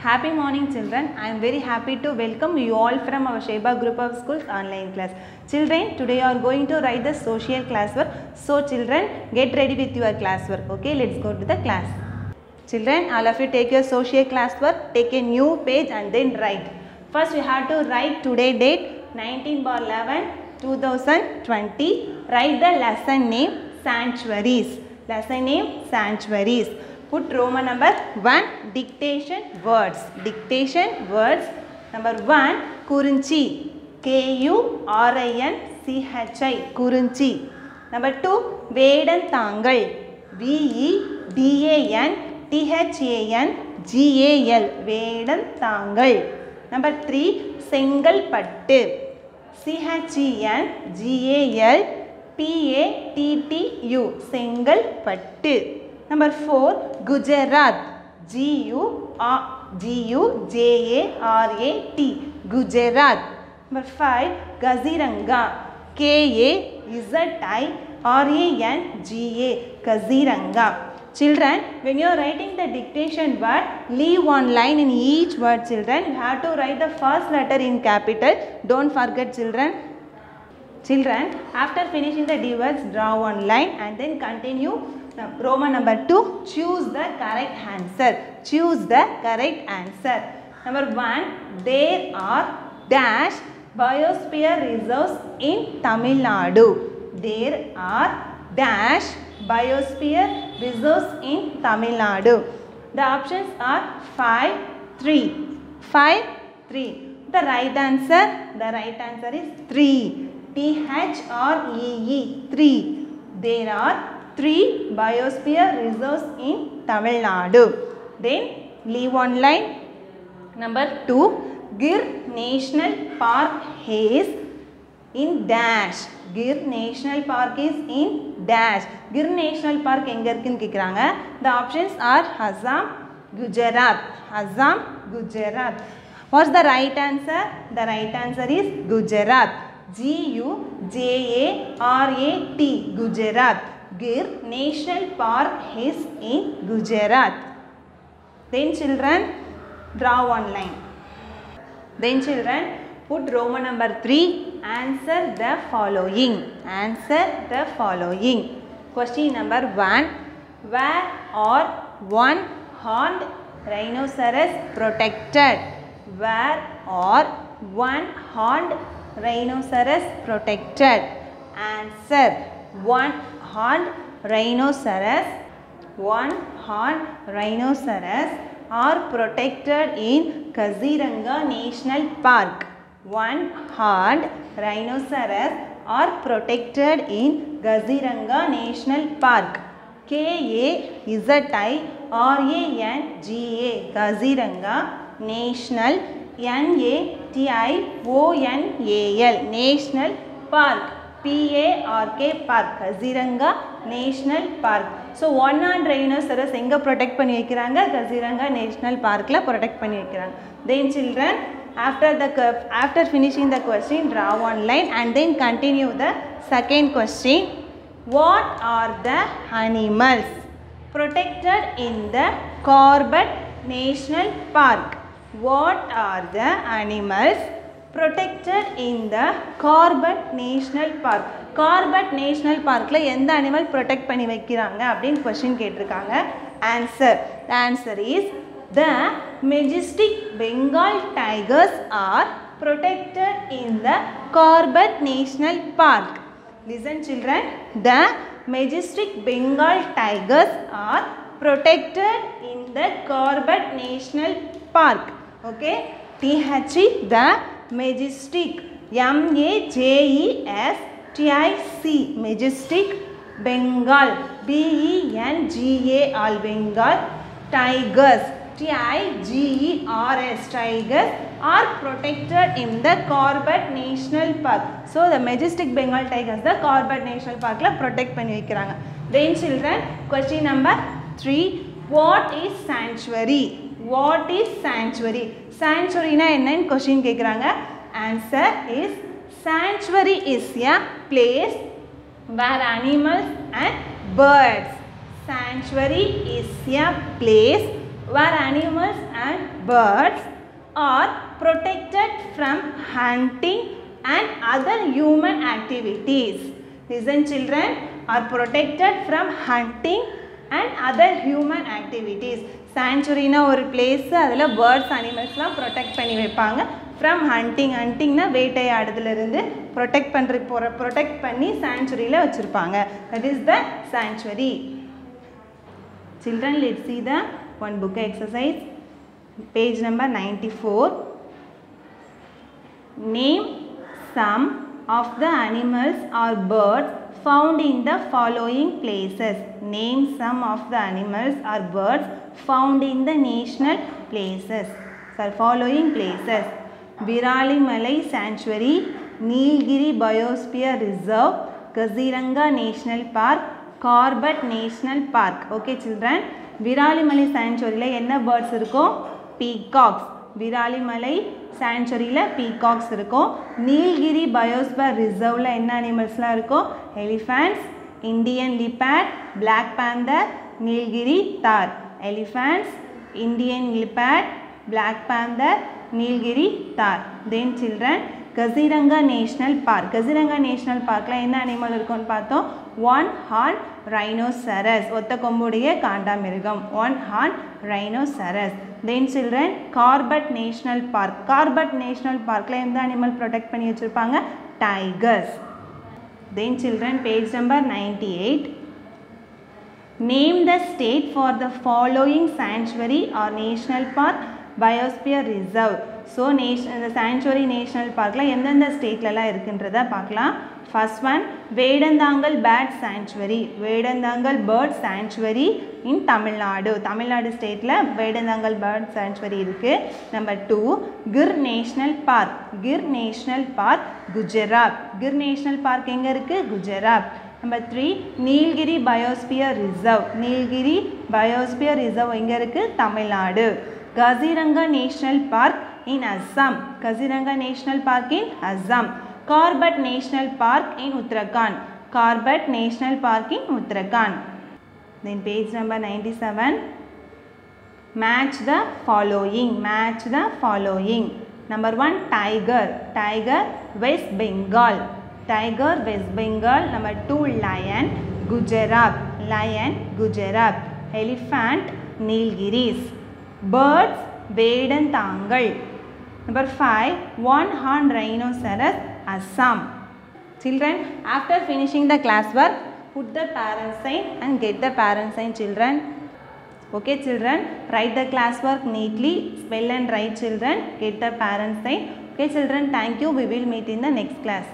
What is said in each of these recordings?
Happy morning children. I am very happy to welcome you all from our Sheba group of schools online class. Children, today you are going to write the social classwork. So children, get ready with your classwork. Okay, let's go to the class. Children, all of you take your social classwork, take a new page and then write. First we have to write today date 19 bar 11 2020. Write the lesson name sanctuaries. Lesson name sanctuaries. Put Roman number 1 dictation words. Dictation words. Number 1 Kurunchi. K U R I N C H I Kurunchi. Number 2 Vedantangal. V E D A N T H A N G A L Vedantangal. Number 3 Sengalpattu. C H E N G A L P A T T U Sengalpattu. Number 4 Gujarat G U R G U J A R A T Gujarat. Number 5 Gaziranga K A Z I R A N G A Gaziranga. Children, when you are writing the dictation word, leave one line in each word children. You have to write the first letter in capital. Don't forget children. Children, after finishing the D words, draw one line and then continue now, Roman number 2, choose the correct answer. Choose the correct answer. Number 1, there are dash biosphere reserves in Tamil Nadu. There are dash biosphere reserves in Tamil Nadu. The options are 5, 3. 5, 3. The right answer, the right answer is 3. T-H-R-E-E, 3. There are three biosphere reserves in Tamil Nadu. Then leave one line. Number 2, Gir National Park is in dash. Gir National Park is in dash. Gir National Park எங்க இருக்குன்னு கேக்குறாங்க. The options are Assam, Gujarat. Assam, Gujarat. What's the right answer? The right answer is Gujarat. G-U-J-A-R-A-T. Gujarat. Gir National Park is in Gujarat. Then children, draw one line. Then children, put Roman number 3, answer the following. Answer the following. Question number 1, where are one horned rhinoceros protected? Where are one horned rhinoceros protected? Answer, one horned rhinoceros, one horned rhinoceros are protected in Kaziranga National Park. One horned rhinoceros are protected in Kaziranga National Park. K A Z I R A N G A Kaziranga National N A T I O N A L National Park. P A R K park Kaziranga National Park so one horn rhinoceros எங்கே protect பண்ணி வைக்கிறாங்க Kaziranga National பார்க்கில் protect பண்ணி வைக்கிறாங்க then children after the after finishing the question draw one line and then continue the second question what are the animals protected in the Corbett National Park. What are the animals protected in the Corbett National Park? Corbett National Parkல எந்த animal protect பண்ணி வைக்கிறாங்க அப்படின்னு question கேட்டிருக்காங்க answer the answer is the majestic Bengal tigers are protected in the Corbett National Park. Listen children, the majestic Bengal tigers are protected in the Corbett National Park. Okay, THE the majestic M A J E S T I C majestic Bengal B E N G A all Bengal tigers T I G E R S tigers are protected in the Corbett National Park. So the majestic Bengal tigers the Corbett National Park la protect பண்ணி வைக்கிறாங்க. Then children question number 3 what is sanctuary? What is sanctuary? Sanctuary னா என்னன்னு question கேக்குறாங்க. Answer is sanctuary is a place where animals and birds. Sanctuary is a place where animals and birds are protected from hunting and other human activities. Listen children, are protected from hunting and other human activities. சாங்சுரினா ஒரு place அதில் birds அனிமல்ஸ்லாம் protect பண்ணி வைப்பாங்க from hunting ஹண்டிங்னா வேட்டையாடுதலிருந்து protect பண்ணுற போகிற protect பண்ணி சாங்சுரியில் வச்சுருப்பாங்க that is the sanctuary children let see the one book exercise page number ninety four name some of the animals or birds found in the following places. Name some of the animals or birds found in the national places. Sir, following places. Viralimalai Sanctuary, Nilgiri Biosphere Reserve, Kaziranga National Park, Corbett National Park. Okay children. Viralimalai சாங்சுரியில் என்ன birds இருக்கும் peacocks Viralimalai சாங்சுரியில் peacocks இருக்கும் நீல்கிரி பயோஸ்பர் ரிசர்வில் என்ன அனிமல்ஸ்லாம் இருக்கும் elephants Indian leopard black panther Nilgiri tahr elephants Indian leopard black panther Nilgiri tahr then children Kaziranga National Park Kaziranga National பார்க்கில் என்ன animal இருக்கும்னு பார்த்தோம் ஒன் ஹார்ன் ரைனோசரஸ் ஒத்த கொம்புடைய காண்டாமிருகம் one horn rhinoceros then children Corbett National Park Corbett National பார்க்கில் எந்த animal protect பண்ணி வச்சுருப்பாங்க tigers then children page number ninety eight name the state for the following sanctuary or national park biosphere reserve so நேஷ் இந்த sanctuary national பார்க்கில் எந்தெந்த ஸ்டேட்லலாம் இருக்குன்றத பார்க்கலாம் first one Vedanthangal bird sanctuary Vedanthangal bird sanctuary in Tamil Nadu Tamil Nadu ஸ்டேட்டில் வேடந்தாங்கல் பேர்ட் சாங்சுவரி இருக்குது number two Gir National Park Gir National Park Gujarat Gir National Park எங்கே இருக்குது Gujarat number three Nilgiri biosphere reserve Nilgiri biosphere reserve எங்கே இருக்குது Tamil Nadu Kaziranga National Park in Assam Kaziranga National Park in Assam Corbett National Park in Uttarakhand Corbett National Park in Uttarakhand then page number ninety seven match the following match the following number one tiger tiger West Bengal tiger West Bengal number two lion Gujarat lion Gujarat elephant Nilgiris birds Vedanthangal Number 5. One horn rhinoceros, Assam. Children, after finishing the classwork, put the parent sign and get the parent sign children. Okay children, write the classwork neatly, spell and write children, get the parent sign. Okay children, thank you. We will meet in the next class.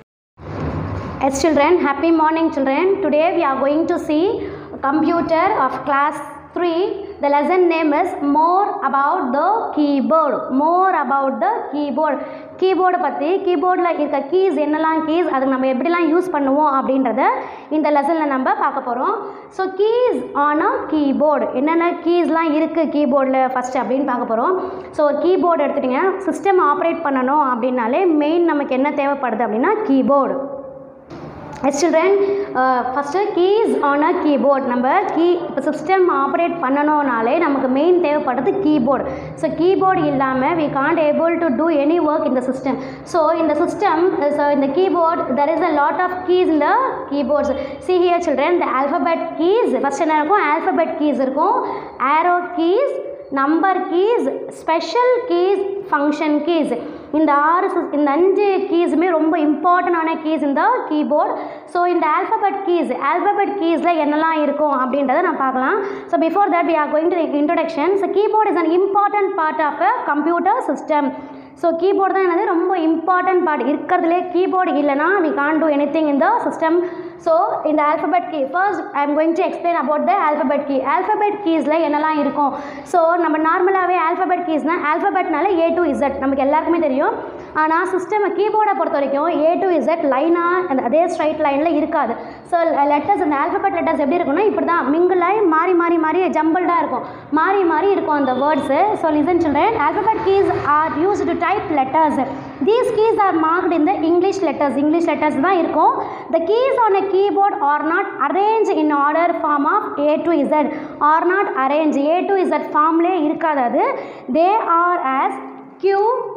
Yes children, happy morning children. Today we are going to see computer of class 3. The lesson name is more about the keyboard. More about the keyboard. Keyboard பற்றி கீபோர்டில் இருக்க keys என்னெல்லாம் keys அதுக்கு நம்ம எப்படிலாம் use பண்ணுவோம் அப்படின்றத இந்த லெசனில் நம்ம பார்க்க போகிறோம் so keys on a keyboard என்னென்ன கீஸ்லாம் இருக்குது கீபோர்டில் ஃபஸ்ட்டு அப்படின்னு பார்க்க போகிறோம் ஸோ ஒரு கீபோர்டு எடுத்துட்டிங்கன்னா சிஸ்டம் ஆப்ரேட் பண்ணணும் அப்படின்னாலே மெயின் நமக்கு என்ன தேவைப்படுது அப்படின்னா keyboard yes children first keys on a keyboard நம்ம கீ இப்போ சிஸ்டம் ஆப்ரேட் பண்ணணும்னாலே நமக்கு மெயின் தேவைப்படுறது கீபோர்டு ஸோ கீபோர்டு இல்லாமல் we can't able to do any work இந்த சிஸ்டம் ஸோ இந்த சிஸ்டம் ஸோ இந்த keyboard there is a lot of keys இந்த கீபோர்ட்ஸ் சி ஹியர் சில்ட்ரன் இந்த ஆல்ஃபபெட் கீஸ் ஃபஸ்ட் என்ன இருக்கும் ஆல்ஃபபெட் கீஸ் இருக்கும் arrow keys number keys special keys function keys இந்த ஆறு sis- இந்த அஞ்சு கீஸுமே ரொம்ப இம்பார்ட்டண்டான கீஸ் இந்த கீபோர்ட் ஸோ இந்த ஆல்ஃபபெட் கீஸ் ஆல்ஃபபெட் கீஸில் என்னெல்லாம் இருக்கும் அப்படின்றத நான் பார்க்கலாம் so before that we are going to the introduction so keyboard is an important part of a computer system so keyboard தான் என்னது ரொம்ப இம்பார்ட்டன்ட் பார்ட் இருக்கிறதுலே கீபோர்டு இல்லைனா we can't do anything in the system so இந்த alphabet key first I am going to explain about the alphabet key alphabet கீஸில் என்னெல்லாம் இருக்கும் so நம்ம நார்மலாகவே ஆல்ஃபபெட் கீஸ்னால் ஆல்ஃபபெட்னால ஏ டு இசட் நமக்கு எல்லாருக்குமே தெரியும் ஆனால் சிஸ்டம் கீபோர்டை பொறுத்த வரைக்கும் ஏ டு இசட் லைனாக அந்த அதே ஸ்ட்ரைட் லைனில் இருக்காது ஸோ லெட்டர்ஸ் அந்த ஆல்ஃபபெட் லெட்டர்ஸ் எப்படி இருக்கும்னா இப்படி தான் மிங்கிள் ஆகி மாறி மாறி மாறி ஜம்பிள்டாக இருக்கும் மாறி மாறி இருக்கும் அந்த words so listen children alphabet keys are use to type letters these keys are marked இந்த இங்கிலீஷ் லெட்டர்ஸ் இங்கிலீஷ் லெட்டர்ஸ் தான் இருக்கும் the keys on a keyboard are not arranged in order form of a to z are not arranged a to z ஃபார்ம்லே இருக்காது அது they are as Q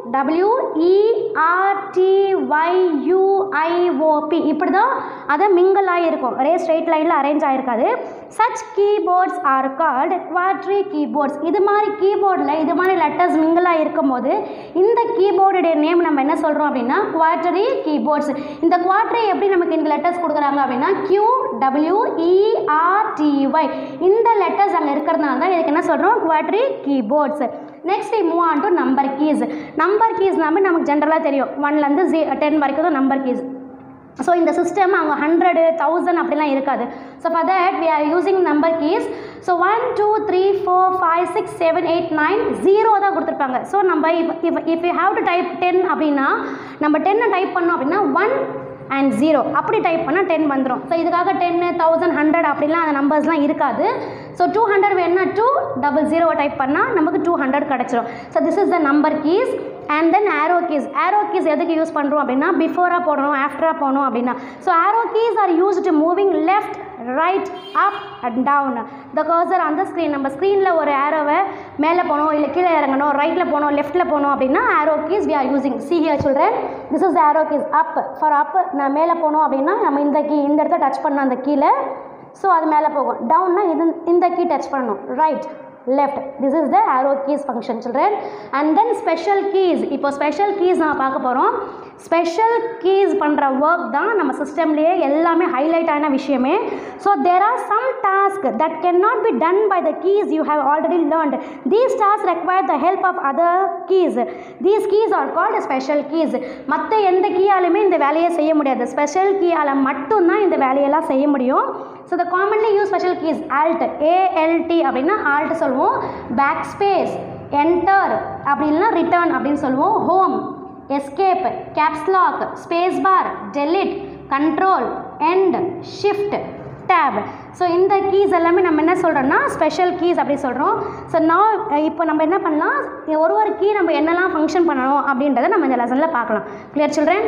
W E R T Y U I O P இப்படி தான் அதை mingle ஆகிருக்கும் ஒரே straight லைனில் arrange ஆகிருக்காது such keyboards are called QWERTY keyboards இது மாதிரி கீபோர்டில் இது மாதிரி லெட்டர்ஸ் மிங்கிளாக இருக்கும்போது இந்த கீபோர்டுடைய நேம் நம்ம என்ன சொல்கிறோம் அப்படின்னா குவாட்டரி கீபோர்ட்ஸ் இந்த குவாட்ரி எப்படி நமக்கு இந்த லெட்டர்ஸ் கொடுக்குறாங்க அப்படின்னா Q W E R T Y இந்த லெட்டர்ஸ் அங்கே இருக்கிறதுனால தான் இதுக்கு என்ன சொல்கிறோம் குவாட்ரி keyboards next move on to number keys number கீஸ்னாமே நமக்கு ஜென்ரலாக தெரியும் ஒன்லேருந்து ஜீ டென் வரைக்கும் தான் நம்பர் கீஸ் ஸோ இந்த சிஸ்டம் அங்கே ஹண்ட்ரடு தௌசண்ட் அப்படிலாம் இருக்காது so for that we are using number keys so one two three four five six seven eight nine zero தான் கொடுத்துருப்பாங்க ஸோ நம்ம if if if you have to type ten அப்படின்னா நம்ம டென்னை type பண்ணோம் அப்படின்னா ஒன் அண்ட் ஜீரோ அப்படி type பண்ணால் டென் வந்துடும் ஸோ இதுக்காக டென்னு தௌசண்ட் ஹண்ட்ரட் அப்படிலாம் அந்த நம்பர்ஸ்லாம் இருக்காது ஸோ டூ ஹண்ட்ரட் வேணும்னா டூ டபுள் ஜீரோவை டைப் பண்ணால் நமக்கு டூ ஹண்ட்ரட் கிடச்சிரும் so this is the number keys and then arrow keys arrow keys எதுக்கு யூஸ் பண்ணுறோம் அப்படின்னா பிஃபோராக போடணும் ஆஃப்டராக போகணும் அப்படின்னா so arrow keys are used moving left right up and down the cursor அந்த ஸ்க்ரீன் நம்ம ஸ்க்ரீனில் ஒரு ஆரோவை மேலே போகணும் இல்லை கீழே இறங்கணும் ரைட்டில் போகணும் லெஃப்ட்டில் போகணும் அப்படின்னா arrow keys we are using see here children this is arrow keys up for up நான் மேலே போகணும் அப்படின்னா நம்ம இந்த கீ இந்த இடத்த டச் பண்ண அந்த கீழே ஸோ அது மேலே போகும் டவுன்னா இது இந்த கீ டச் பண்ணணும் right left this is the arrow keys function children and then special keys இப்போ special keys நம்ம பார்க்க போகிறோம் ஸ்பெஷல் கீஸ் பண்ணுற ஒர்க் தான் நம்ம சிஸ்டம்லேயே எல்லாமே ஹைலைட் ஆன விஷயமே so there are some task that can not be done by the keys you have already learnt these task require the help of other keys these keys are called special keys மற்ற எந்த கீயாலுமே இந்த வேலையை செய்ய முடியாது special கீயால் மட்டும்தான் இந்த வேலையெல்லாம் செய்ய முடியும் so the commonly use special keys alt A L T அப்படின்னா ஆல்ட் சொல்லுவோம் பேக் ஸ்பேஸ் என்டர் அப்படி இல்லைன்னா ரிட்டர்ன் அப்படின்னு சொல்லுவோம் home escape caps lock space bar delete control end shift tab so இந்த கீஸ் எல்லாமே நம்ம என்ன சொல்கிறோம்னா ஸ்பெஷல் கீஸ் அப்படி சொல்கிறோம் ஸோ நான் இப்போ நம்ம என்ன பண்ணலாம் ஒரு ஒரு கீ நம்ம என்னெல்லாம் ஃபங்க்ஷன் பண்ணணும் அப்படின்றத நம்ம இந்த லெசனில் பார்க்கலாம் clear children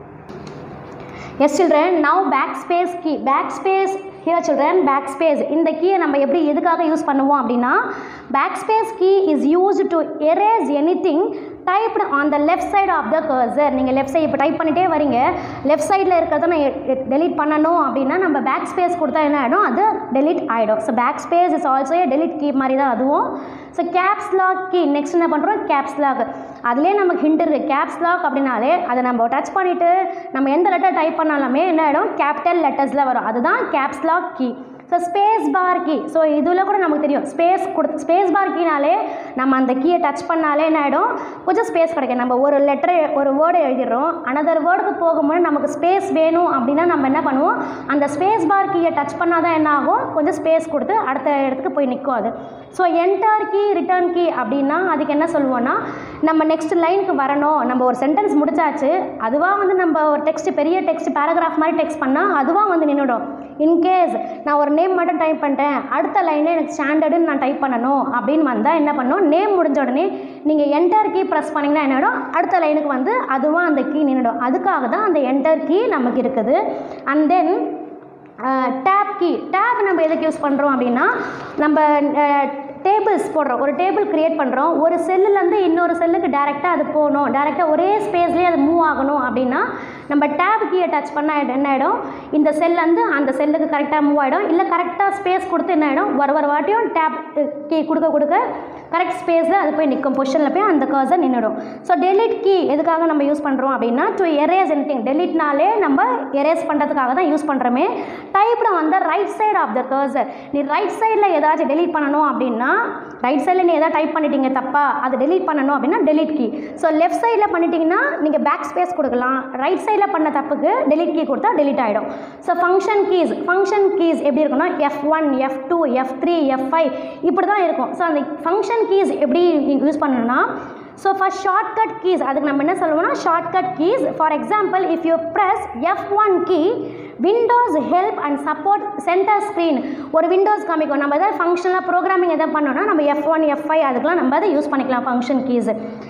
yes children now back space key back space here children back space இந்த கீயை நம்ம எப்படி எதுக்காக யூஸ் பண்ணுவோம் அப்படின்னா back space key is used to erase anything typed on the left side of the cursor நீங்கள் left side இப்போ type பண்ணிட்டே வரீங்க லெஃப்ட் சைடில் இருக்கிறத நான் டெலீட் பண்ணணும் அப்படின்னா நம்ம பேக் ஸ்பேஸ் கொடுத்தா என்ன ஆகிடும் அது டெலீட் ஆகிடும் so back space is also a delete key மாதிரி தான் அதுவும் so caps lock key next என்ன பண்ணுறோம் கேப்ஸ் லாக் அதுலேயே நமக்கு ஹிண்ட் இருக்குது கேப்ஸ் லாக் அப்படின்னாலே அதை நம்ம டச் பண்ணிவிட்டு நம்ம எந்த லெட்டர் டைப் பண்ணாலுமே என்ன ஆகிடும் கேபிட்டல் லெட்டர்ஸில் வரும் அதுதான் caps lock key so space bar key so இதில் கூட நமக்கு தெரியும் ஸ்பேஸ் கொடு ஸ்பேஸ் பார் கீனாலே நம்ம அந்த கீயை டச் பண்ணாலே என்ன ஆகிடும் கொஞ்சம் ஸ்பேஸ் கிடைக்கும் நம்ம ஒரு லெட்டரை ஒரு வேர்டை எழுதிடுறோம் அனதர் வேர்டுக்கு போகும்போது நமக்கு ஸ்பேஸ் வேணும் அப்படின்னா நம்ம என்ன பண்ணுவோம் அந்த ஸ்பேஸ் பார் கீயை டச் பண்ணால் தான் என்ன ஆகும் கொஞ்சம் ஸ்பேஸ் கொடுத்து அடுத்த இடத்துக்கு போய் நிற்கும் அது so enter key return key அப்படின்னா அதுக்கு என்ன சொல்லுவோன்னா நம்ம நெக்ஸ்ட் லைனுக்கு வரணும் நம்ம ஒரு சென்டென்ஸ் முடிச்சாச்சு அதுவாக வந்து நம்ம ஒரு டெக்ஸ்ட் பெரிய டெக்ஸ்ட் பேராகிராஃப் மாதிரி டெக்ஸ்ட் பண்ணால் அதுவாக வந்து நின்றுடும் இன்கேஸ் நான் ஒரு நேம் மட்டும் டைப் பண்ணிட்டேன் அடுத்த லைனில் எனக்கு ஸ்டாண்டர்டுன்னு நான் டைப் பண்ணணும் அப்படின்னு வந்தால் என்ன பண்ணணும் நேம் முடிஞ்ச உடனே நீங்கள் என்டர் கீ ப்ரெஸ் பண்ணிங்கன்னா என்னடும் அடுத்த லைனுக்கு வந்து அதுவாக அந்த கீ நின்றுடும் அதுக்காக தான் அந்த என்டர் கீ நமக்கு இருக்குது and then tab key tab நம்ம எதுக்கு யூஸ் பண்ணுறோம் அப்படின்னா நம்ம டேபிள்ஸ் போடுறோம் ஒரு டேபிள் க்ரியேட் பண்ணுறோம் ஒரு செல்லுலேருந்து இன்னொரு செல்லுக்கு டேரெக்டாக அது போகணும் டேரெக்டாக ஒரே ஸ்பேஸ்லேயே அது மூவ் ஆகணும் அப்படின்னா நம்ம டேப் கீயை டச் பண்ணால் என்ன ஆகிடும் இந்த செல்லேருந்து அந்த செல்லுக்கு கரெக்டாக மூவ் ஆகிடும் இல்லை கரெக்டாக ஸ்பேஸ் கொடுத்து என்ன ஆகிடும் ஒரு ஒரு வாட்டியும் டேப் கீ கொடுக்க கொடுக்க கரெக்ட் ஸ்பேஸில் அது போய் நிற்கும் பொசிஷனில் போய் அந்த கர்சர் நின்றுடும் ஸோ டெலிட் கீ எதுக்காக நம்ம யூஸ் பண்ணுறோம் அப்படின்னா டு எரேஸ் எனி திங் டெலிட்னாலே நம்ம எரேஸ் பண்ணுறதுக்காக தான் யூஸ் பண்ணுறோமே டைப்பில் வந்து right side of the cursor நீ ரைட் சைடில் ஏதாச்சும் டெலிட் பண்ணணும் அப்படின்னா ரைட் சைடில் நீ எதாவது டைப் பண்ணிட்டீங்க தப்பா அதை டெலிட் பண்ணணும் அப்படின்னா டெலிட் கீ ஸோ லெஃப்ட் சைடில் பண்ணிட்டீங்கன்னா நீங்கள் பேக் ஸ்பேஸ் கொடுக்கலாம் ரைட் சைடில் பண்ண தப்புக்கு டெலிட் கீ கொடுத்தா டெலிட் ஆகிடும் so function keys function keys எப்படி இருக்குன்னா F one F two F three F five இப்படி தான் இருக்கும் ஸோ அந்த ஃபங்க்ஷன் கீஸ் எப்படி யூஸ் பண்ணணும்னா ஸோ ஃபஸ்ட் ஷார்ட்கட் கீஸ் அதுக்கு நம்ம என்ன சொல்லுவோம்னா shortcut keys for example if you press F one key Windows help and support centre screen ஒரு விண்டோஸ் காமிக்கும் நம்ம எதாவது ஃபங்க்ஷனலாக ப்ரோக்ராமிங் எதாவது பண்ணோம்னா நம்ம எஃப் ஒன் எஃப் ஃபைவ் அதுக்கெலாம் நம்ம அதை யூஸ் பண்ணிக்கலாம் function keys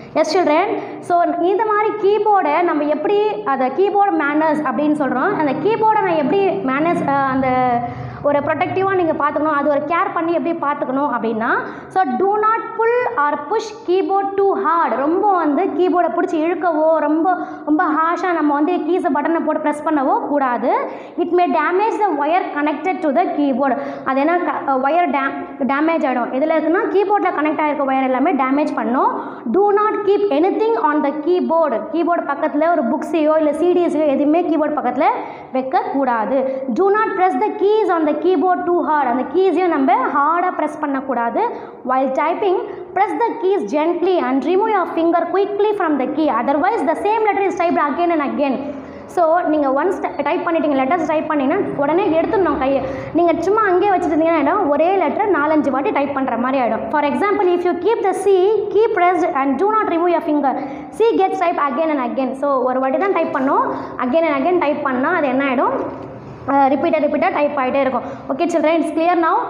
yes children so இந்த மாதிரி கீபோர்டை நம்ம எப்படி அதை கீபோர்டு மேனர்ஸ் அப்படின்னு சொல்கிறோம் அந்த கீபோர்டை நான் எப்படி மேனர்ஸ் அந்த ஒரு ப்ரொடெக்டிவாக நீங்கள் பார்த்துக்கணும் அது ஒரு கேர் பண்ணி எப்படி பார்த்துக்கணும் அப்படின்னா so do not pull or push keyboard too hard ரொம்ப வந்து கீபோர்டை பிடிச்சி இழுக்கவோ ரொம்ப ரொம்ப ஹாஷாக நம்ம வந்து கீஸை பட்டனை போட்டு ப்ரெஸ் பண்ணவோ கூடாது it may damage the wire connected to the keyboard அது என்ன ஒயர் டே டேமேஜ் ஆகிடும் இதில் இருக்குன்னா கீபோர்டில் கனெக்ட் ஆகிருக்க ஒயர் எல்லாமே டேமேஜ் பண்ணும் do not keep anything on the keyboard keyboard பக்கத்தில் ஒரு புக்ஸையோ இல்லை சிடிஎஸையோ எதுவுமே கீபோர்டு பக்கத்தில் வைக்கக்கூடாது do not press the keys on the keyboard too hard அந்த கீஸையும் நம்ம ஹார்டாக ப்ரெஸ் பண்ணக்கூடாது while typing press the keys gently and remove your finger quickly from the key otherwise the same letter is typed again and again so நீங்கள் once type பண்ணிட்டீங்க letters type பண்ணிங்கன்னா உடனே எடுத்துடணும் கையை நீங்கள் சும்மா அங்கேயே வச்சுருந்தீங்கன்னா ஆகிடும் ஒரே லெட்டர் நாலஞ்சு வாட்டி டைப் பண்ணுற மாதிரி ஆகிடும் for example if you keep the C keep pressed and do not remove your finger C gets type again and again so ஒரு வாட்டி தான் டைப் பண்ணோம் அகேன் அண்ட் அகேன் டைப் பண்ணால் அது என்ன ஆகிடும் ரிப்பீட்டட் ரிப்பீட்டாக டைப் ஆகிட்டே இருக்கும் okay children it's clear now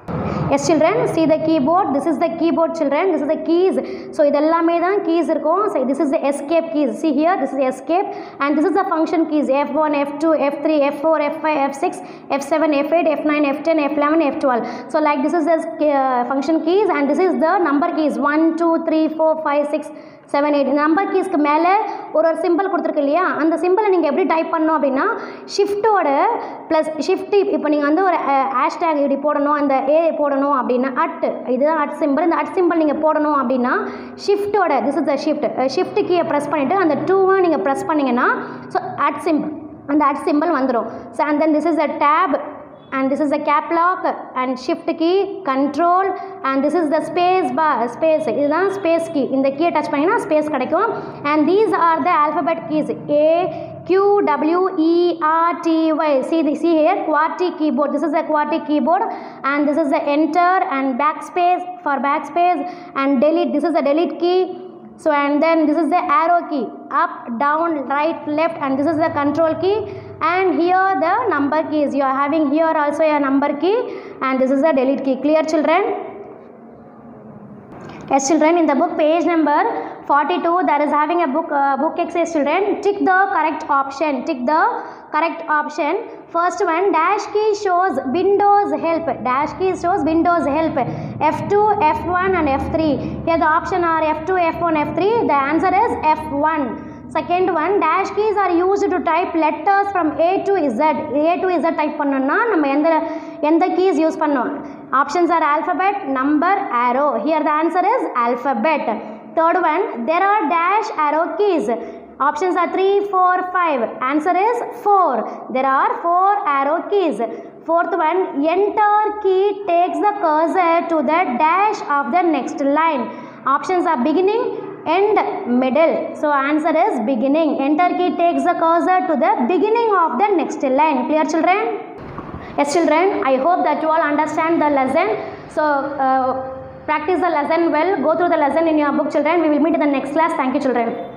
yes children see the keyboard this is the keyboard children this is the keys so இதெல்லாமே தான் கீஸ் இருக்கும் so this is the escape keys see here this is escape and this is the function keys F one F two F three F four F five F six F seven F eight F nine F ten F eleven F twelve so like this is the function keys and this is the number keys one two three four five six seven eight number கீஸ்க்கு மேலே ஒரு ஒரு simple கொடுத்துருக்கு இல்லையா அந்த சிம்பிளை நீங்கள் எப்படி டைப் பண்ணணும் அப்படின்னா ஷிஃப்ட்டோட ப்ளஸ் ஷிஃப்ட் இப்போ நீங்கள் வந்து ஒரு ஹேஷ்டேக் இப்படி போடணும் அந்த ஏ போடணும் அப்படின்னா அட் இதுதான் அட் சிம்பிள் இந்த அட் சிம்பிள் நீங்கள் போடணும் அப்படின்னா ஷிஃப்ட்டோட this is the shift shift கீயை ப்ரெஸ் பண்ணிவிட்டு அந்த டூவை நீங்கள் ப்ரெஸ் பண்ணிங்கன்னா ஸோ அட் சிம்பிள் அந்த அட் சிம்பிள் வந்துடும் so and then this is a tab and this is the cap lock and shift key control and this is the space bar space இதுதான் space key இந்த கீயை touch பண்ணினா space கிடைக்கும் and these are the alphabet keys a q w e r t y see the, see here QWERTY keyboard this is the QWERTY keyboard and this is the enter and backspace for backspace and delete this is the delete key so and then this is the arrow key up down right left and this is the control key and here the number keys you are having here also a number key and this is the delete key clear children yes children in the book page number 42 there is having a book uh, book exercise children tick the correct option tick the correct option first one dash key shows windows help dash key shows windows help f2 f1 and f3 here the option are f2 f1 f3 the answer is f1 second one dash keys are used to type letters from a to z a to z type பண்ணோம்னா நம்ம எந்த எந்த keys use பண்ணோம் options are alphabet number arrow here the answer is alphabet third one there are dash arrow keys options are 3 4 5 answer is 4 there are 4 arrow keys fourth one enter key takes the cursor to the dash of the next line options are beginning end middle so answer is beginning enter key takes the cursor to the beginning of the next line clear children yes children i hope that you all understand the lesson so uh, practice the lesson well go through the lesson in your book children we will meet in the next class thank you children